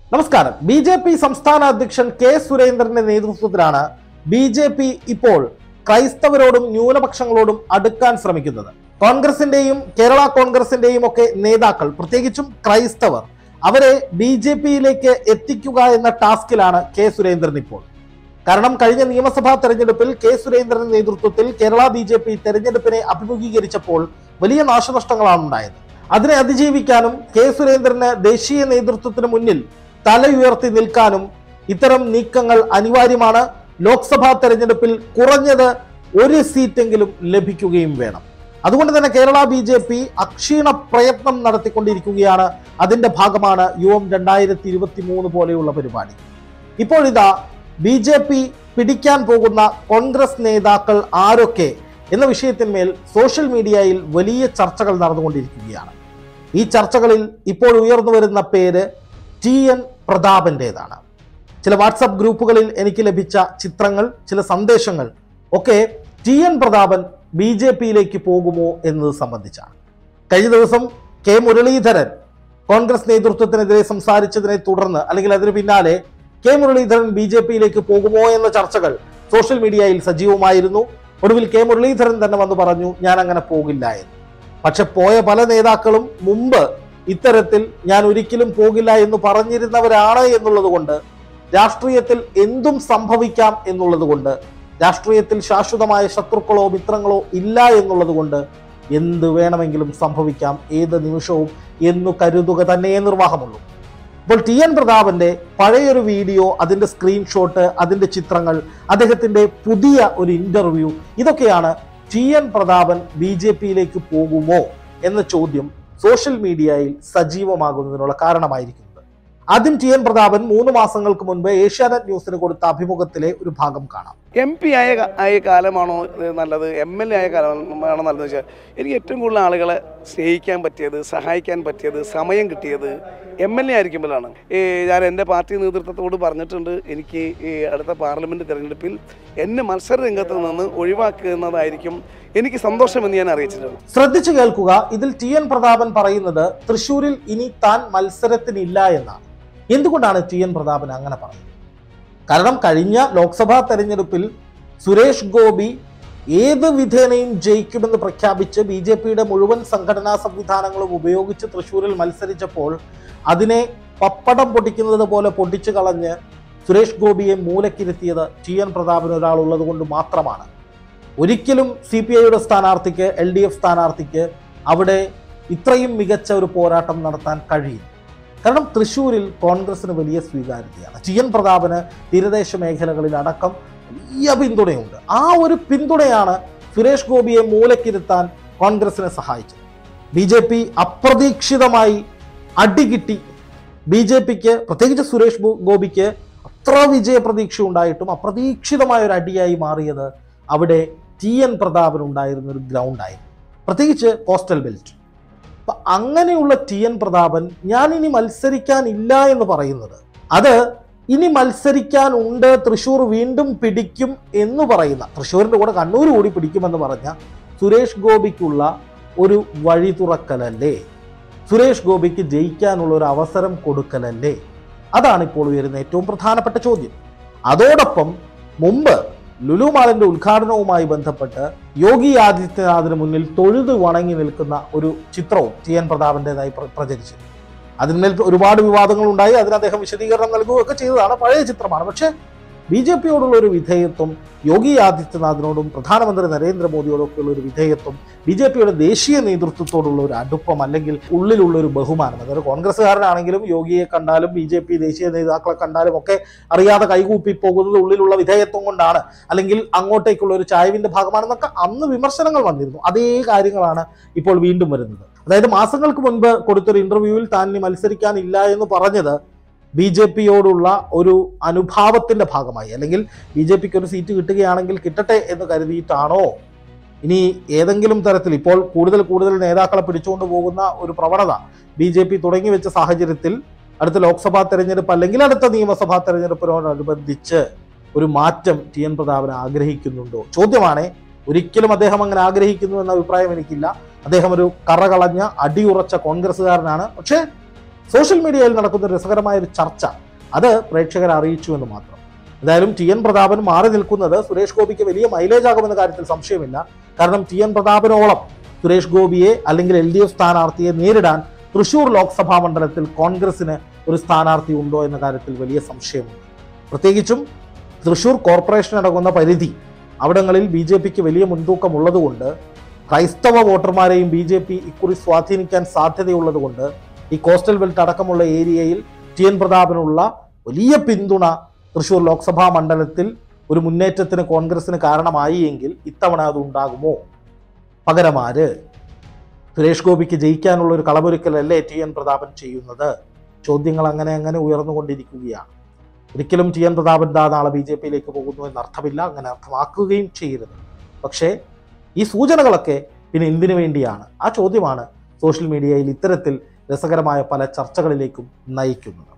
നമസ്കാരം B J P സംസ്ഥാന അധ്യക്ഷൻ കെ സുരേന്ദ്രന്റെ നേതൃത്വത്തിലാണ് ബി ജെ പി ഇപ്പോൾ ക്രൈസ്തവരോടും ന്യൂനപക്ഷങ്ങളോടും അടുക്കാൻ ശ്രമിക്കുന്നത് കോൺഗ്രസിന്റെയും കേരള കോൺഗ്രസിന്റെയും ഒക്കെ നേതാക്കൾ പ്രത്യേകിച്ചും ക്രൈസ്തവർ അവരെ ബി ജെ പിയിലേക്ക് എത്തിക്കുക എന്ന ടാസ്കിലാണ് കെ സുരേന്ദ്രൻ ഇപ്പോൾ കാരണം കഴിഞ്ഞ നിയമസഭാ തെരഞ്ഞെടുപ്പിൽ കെ സുരേന്ദ്രന്റെ നേതൃത്വത്തിൽ കേരള ബി ജെ പി തെരഞ്ഞെടുപ്പിനെ അഭിമുഖീകരിച്ചപ്പോൾ വലിയ നാശനഷ്ടങ്ങളാണ് ഉണ്ടായത് അതിനെ അതിജീവിക്കാനും കെ സുരേന്ദ്രന് ദേശീയ നേതൃത്വത്തിന് മുന്നിൽ തല ഉയർത്തി നിൽക്കാനും ഇത്തരം നീക്കങ്ങൾ അനിവാര്യമാണ് ലോക്സഭാ തെരഞ്ഞെടുപ്പിൽ കുറഞ്ഞത് ഒരു സീറ്റെങ്കിലും ലഭിക്കുകയും വേണം അതുകൊണ്ട് തന്നെ കേരള ബി ജെ പി അക്ഷീണ പ്രയത്നം നടത്തിക്കൊണ്ടിരിക്കുകയാണ് അതിന്റെ ഭാഗമാണ് യുവം രണ്ടായിരത്തി ഇരുപത്തി മൂന്ന് പോലെയുള്ള പരിപാടി ഇപ്പോഴിതാ ബി ജെ പി പിടിക്കാൻ പോകുന്ന കോൺഗ്രസ് നേതാക്കൾ ആരൊക്കെ എന്ന വിഷയത്തിന്മേൽ സോഷ്യൽ മീഡിയയിൽ വലിയ ചർച്ചകൾ നടന്നുകൊണ്ടിരിക്കുകയാണ് ഈ ചർച്ചകളിൽ ഇപ്പോൾ ഉയർന്നു വരുന്ന പേര് ടി എൻ പ്രതാപൻ്റെതാണ് ചില വാട്സപ്പ് ഗ്രൂപ്പുകളിൽ എനിക്ക് ലഭിച്ച ചിത്രങ്ങൾ ചില സന്ദേശങ്ങൾ ഒക്കെ T N Prathapan B J പിയിലേക്ക് പോകുമോ എന്നത് സംബന്ധിച്ചാണ് കഴിഞ്ഞ ദിവസം കെ മുരളീധരൻ കോൺഗ്രസ് നേതൃത്വത്തിനെതിരെ സംസാരിച്ചതിനെ തുടർന്ന് അല്ലെങ്കിൽ അതിന് പിന്നാലെ കെ മുരളീധരൻ ബി ജെ പിയിലേക്ക് പോകുമോ എന്ന ചർച്ചകൾ സോഷ്യൽ മീഡിയയിൽ സജീവമായിരുന്നു ഒടുവിൽ കെ മുരളീധരൻ തന്നെ വന്ന് പറഞ്ഞു ഞാൻ അങ്ങനെ പോകില്ല എന്ന് പക്ഷെ പോയ പല നേതാക്കളും മുമ്പ് ഇത്തരത്തിൽ ഞാൻ ഒരിക്കലും പോകില്ല എന്ന് പറഞ്ഞിരുന്നവരാണ് എന്നുള്ളത് കൊണ്ട് രാഷ്ട്രീയത്തിൽ എന്തും സംഭവിക്കാം എന്നുള്ളത് കൊണ്ട് രാഷ്ട്രീയത്തിൽ ശാശ്വതമായ ശത്രുക്കളോ മിത്രങ്ങളോ ഇല്ല എന്നുള്ളത് കൊണ്ട് എന്ത് വേണമെങ്കിലും സംഭവിക്കാം ഏത് നിമിഷവും എന്നു കരുതുക തന്നെ നിർവാഹമുള്ളൂ ഇപ്പോൾ ടി എൻ പ്രതാപന്റെ പഴയൊരു വീഡിയോ അതിന്റെ സ്ക്രീൻഷോട്ട് അതിന്റെ ചിത്രങ്ങൾ അദ്ദേഹത്തിന്റെ പുതിയ ഒരു ഇന്റർവ്യൂ ഇതൊക്കെയാണ് T N Prathapan B J പിയിലേക്ക് പോകുമോ എന്ന ചോദ്യം സോഷ്യൽ മീഡിയയിൽ സജീവമാകുന്നതിനുള്ള കാരണമായിരിക്കുന്നത് ആദ്യം ടി എൻ പ്രതാപൻ മൂന്ന് മാസങ്ങൾക്ക് മുൻപ് ഏഷ്യാനെറ്റ് ന്യൂസിന് കൊടുത്ത അഭിമുഖത്തിലെ ഒരു ഭാഗം കാണാം എം പി ആയ ക- ആയ കാലമാണോ ഇത് നല്ലത് എം എൽ എ ആയ കാലമാണോ നല്ലതെന്ന് വെച്ചാൽ എനിക്ക് ഏറ്റവും കൂടുതൽ ആളുകളെ സ്നേഹിക്കാൻ പറ്റിയത് സഹായിക്കാൻ പറ്റിയത് സമയം കിട്ടിയത് എം എൽ എ ആയിരിക്കുമ്പോഴാണ് ഈ ഞാൻ എൻ്റെ പാർട്ടി നേതൃത്വത്തോട് പറഞ്ഞിട്ടുണ്ട് എനിക്ക് ഈ അടുത്ത പാർലമെൻറ്റ് തിരഞ്ഞെടുപ്പിൽ എന്നെ മത്സര രംഗത്ത് നിന്ന് ഒഴിവാക്കുന്നതായിരിക്കും എനിക്ക് സന്തോഷമെന്ന് ഞാൻ അറിയിച്ചിട്ടുണ്ട് ശ്രദ്ധിച്ചു കേൾക്കുക ഇതിൽ ടി എൻ പ്രതാപൻ പറയുന്നത് തൃശൂരിൽ ഇനി താൻ മത്സരത്തിനില്ല എന്നാണ് എന്തുകൊണ്ടാണ് ടി എൻ പ്രതാപൻ അങ്ങനെ പറയുന്നത് കാരണം കഴിഞ്ഞ ലോക്സഭാ തെരഞ്ഞെടുപ്പിൽ സുരേഷ് ഗോപി ഏത് വിധേനയും ജയിക്കുമെന്ന് പ്രഖ്യാപിച്ച് ബി ജെ പിയുടെ മുഴുവൻ സംഘടനാ സംവിധാനങ്ങളും ഉപയോഗിച്ച് തൃശൂരിൽ മത്സരിച്ചപ്പോൾ അതിനെ പപ്പടം പൊട്ടിക്കുന്നത് പോലെ പൊട്ടിച്ചു കളഞ്ഞ് സുരേഷ് ഗോപിയെ മൂലക്കിരുത്തിയത് ടി എൻ പ്രതാപൻ ഒരാളുള്ളത് കൊണ്ട് മാത്രമാണ് ഒരിക്കലും സി പി ഐയുടെ സ്ഥാനാർത്ഥിക്ക് എൽ ഡി എഫ് സ്ഥാനാർത്ഥിക്ക് അവിടെ ഇത്രയും മികച്ച ഒരു പോരാട്ടം നടത്താൻ കഴിയും കാരണം തൃശ്ശൂരിൽ കോൺഗ്രസിന് വലിയ സ്വീകാര്യതയാണ് ടി എൻ പ്രതാപന് തീരദേശ മേഖലകളിൽ അടക്കം വലിയ പിന്തുണയുണ്ട് ആ ഒരു പിന്തുണയാണ് സുരേഷ് ഗോപിയെ മൂലക്കിരുത്താൻ കോൺഗ്രസിനെ സഹായിച്ചത് ബി ജെ പി അപ്രതീക്ഷിതമായി അടികിട്ടി ബി ജെ പിക്ക് പ്രത്യേകിച്ച് സുരേഷ് ഗോ- ഗോപിക്ക് അത്ര വിജയ പ്രതീക്ഷ ഉണ്ടായിട്ടും അപ്രതീക്ഷിതമായ ഒരു അടിയായി മാറിയത് അവിടെ ടി എൻ പ്രതാപൻ ഉണ്ടായിരുന്ന ഒരു ഗ്രൗണ്ടായിരുന്നു പ്രത്യേകിച്ച് കോസ്റ്റൽ ബെൽറ്റ് അപ്പൊ അങ്ങനെയുള്ള ടി എൻ പ്രതാപൻ ഞാൻ ഇനി മത്സരിക്കാനില്ല എന്ന് പറയുന്നത് അത് ഇനി മത്സരിക്കാനുണ്ട് തൃശ്ശൂർ വീണ്ടും പിടിക്കും എന്ന് പറയുന്ന തൃശ്ശൂരിന്റെ കൂടെ കണ്ണൂർ കൂടി പിടിക്കുമെന്ന് പറഞ്ഞ സുരേഷ് ഗോപിക്കുള്ള ഒരു വഴി തുറക്കലല്ലേ സുരേഷ് ഗോപിക്ക് ജയിക്കാനുള്ള ഒരു അവസരം കൊടുക്കലല്ലേ അതാണ് ഇപ്പോൾ ഉയരുന്ന ഏറ്റവും പ്രധാനപ്പെട്ട ചോദ്യം അതോടൊപ്പം മുമ്പ് ലുലു മാളിന്റെ ഉദ്ഘാടനവുമായി ബന്ധപ്പെട്ട് യോഗി ആദിത്യനാഥിന് മുന്നിൽ തൊഴുത് വണങ്ങി നിൽക്കുന്ന ഒരു ചിത്രവും ടി എൻ പ്രതാപന്റേതായി പ്ര- പ്രചരിച്ചു അതിന്മേൽ ഒരുപാട് വിവാദങ്ങൾ ഉണ്ടായി അതിന് അദ്ദേഹം വിശദീകരണം നൽകുകയൊക്കെ ചെയ്തതാണ് പഴയ ചിത്രമാണ് പക്ഷേ ബി ജെ പിയോടുള്ള ഒരു വിധേയത്വം യോഗി ആദിത്യനാഥിനോടും പ്രധാനമന്ത്രി നരേന്ദ്രമോദിയോടും ഒക്കെയുള്ള ഒരു വിധേയത്വം ബി ജെ പിയുടെ ദേശീയ നേതൃത്വത്തോടുള്ള ഒരു അടുപ്പം അല്ലെങ്കിൽ ഉള്ളിലുള്ള ഒരു ബഹുമാനം അതായത് കോൺഗ്രസ്സുകാരനാണെങ്കിലും യോഗിയെ കണ്ടാലും ബി ജെ പി ദേശീയ നേതാക്കളെ കണ്ടാലും ഒക്കെ അറിയാതെ കൈകൂപ്പി പോകുന്നത് ഉള്ളിലുള്ള വിധേയത്വം കൊണ്ടാണ് അല്ലെങ്കിൽ അങ്ങോട്ടേക്കുള്ള ഒരു ചായവിന്റെ ഭാഗമാണെന്നൊക്കെ അന്ന് വിമർശനങ്ങൾ വന്നിരുന്നു അതേ കാര്യങ്ങളാണ് ഇപ്പോൾ വീണ്ടും വരുന്നത് അതായത് മാസങ്ങൾക്ക് മുൻപ് കൊടുത്തൊരു ഇന്റർവ്യൂവിൽ താൻ ഇനി മത്സരിക്കാനില്ല എന്ന് പറഞ്ഞത് ബി ജെ പിയോടുള്ള ഒരു അനുഭാവത്തിന്റെ ഭാഗമായി അല്ലെങ്കിൽ ബി ജെ പിക്ക് ഒരു സീറ്റ് കിട്ടുകയാണെങ്കിൽ കിട്ടട്ടെ എന്ന് കരുതിയിട്ടാണോ ഇനി ഏതെങ്കിലും തരത്തിൽ ഇപ്പോൾ കൂടുതൽ കൂടുതൽ നേതാക്കളെ പിടിച്ചുകൊണ്ട് പോകുന്ന ഒരു പ്രവണത ബി ജെ പി തുടങ്ങി വെച്ച സാഹചര്യത്തിൽ അടുത്ത ലോക്സഭാ തെരഞ്ഞെടുപ്പ് അല്ലെങ്കിൽ അടുത്ത നിയമസഭാ തെരഞ്ഞെടുപ്പിനോടനുബന്ധിച്ച് ഒരു മാറ്റം ടി എൻ പ്രതാപൻ ആഗ്രഹിക്കുന്നുണ്ടോ ചോദ്യമാണ് ഒരിക്കലും അദ്ദേഹം അങ്ങനെ ആഗ്രഹിക്കുന്നു എന്ന അഭിപ്രായം എനിക്കില്ല അദ്ദേഹം ഒരു കറകളഞ്ഞ അടിയുറച്ച കോൺഗ്രസ്സുകാരനാണ് പക്ഷേ സോഷ്യൽ മീഡിയയിൽ നടക്കുന്ന രസകരമായ ഒരു ചർച്ച അത് പ്രേക്ഷകരെ അറിയിച്ചു എന്ന് മാത്രം എന്തായാലും ടി എൻ പ്രതാപൻ മാറി നിൽക്കുന്നത് സുരേഷ് ഗോപിക്ക് വലിയ മൈലേജ് ആകുമെന്ന കാര്യത്തിൽ സംശയമില്ല കാരണം ടി എൻ പ്രതാപനോളം സുരേഷ് ഗോപിയെ അല്ലെങ്കിൽ എൽ ഡി എഫ് സ്ഥാനാർത്ഥിയെ നേരിടാൻ തൃശൂർ ലോക്സഭാ മണ്ഡലത്തിൽ കോൺഗ്രസിന് ഒരു സ്ഥാനാർത്ഥി ഉണ്ടോ എന്ന കാര്യത്തിൽ വലിയ സംശയമുണ്ട് പ്രത്യേകിച്ചും തൃശൂർ കോർപ്പറേഷൻ അടങ്ങുന്ന പരിധി അവിടങ്ങളിൽ ബി ജെ പിക്ക് വലിയ മുൻതൂക്കം ഉള്ളതുകൊണ്ട് ക്രൈസ്തവ വോട്ടർമാരെയും ബി ജെ പി ഇക്കുറി സ്വാധീനിക്കാൻ സാധ്യതയുള്ളതുകൊണ്ട് ഈ കോസ്റ്റൽ ബെൽറ്റ് അടക്കമുള്ള ഏരിയയിൽ ടി എൻ പ്രതാപനുള്ള വലിയ പിന്തുണ തൃശൂർ ലോക്സഭാ മണ്ഡലത്തിൽ ഒരു മുന്നേറ്റത്തിന് കോൺഗ്രസിന് കാരണമായി എങ്കിൽ ഇത്തവണ അത് ഉണ്ടാകുമോ പകരമാര് സുരേഷ് ഗോപിക്ക് ജയിക്കാനുള്ള ഒരു കളമൊരുക്കലല്ലേ ടി എൻ പ്രതാപൻ ചെയ്യുന്നത് ചോദ്യങ്ങൾ അങ്ങനെ അങ്ങനെ ഉയർന്നുകൊണ്ടിരിക്കുകയാണ് ഒരിക്കലും ടി എൻ പ്രതാപൻ ദാ നാളെ ബി ജെ പിയിലേക്ക് പോകുന്നു എന്ന് അർത്ഥമില്ല അങ്ങനെ അർത്ഥമാക്കുകയും ചെയ്യരുത് പക്ഷേ ഈ സൂചനകളൊക്കെ പിന്നെ എന്തിനു വേണ്ടിയാണ് ആ ചോദ്യമാണ് സോഷ്യൽ മീഡിയയിൽ ഇത്തരത്തിൽ രസകരമായ പല ചർച്ചകളിലേക്കും നയിക്കുന്നത്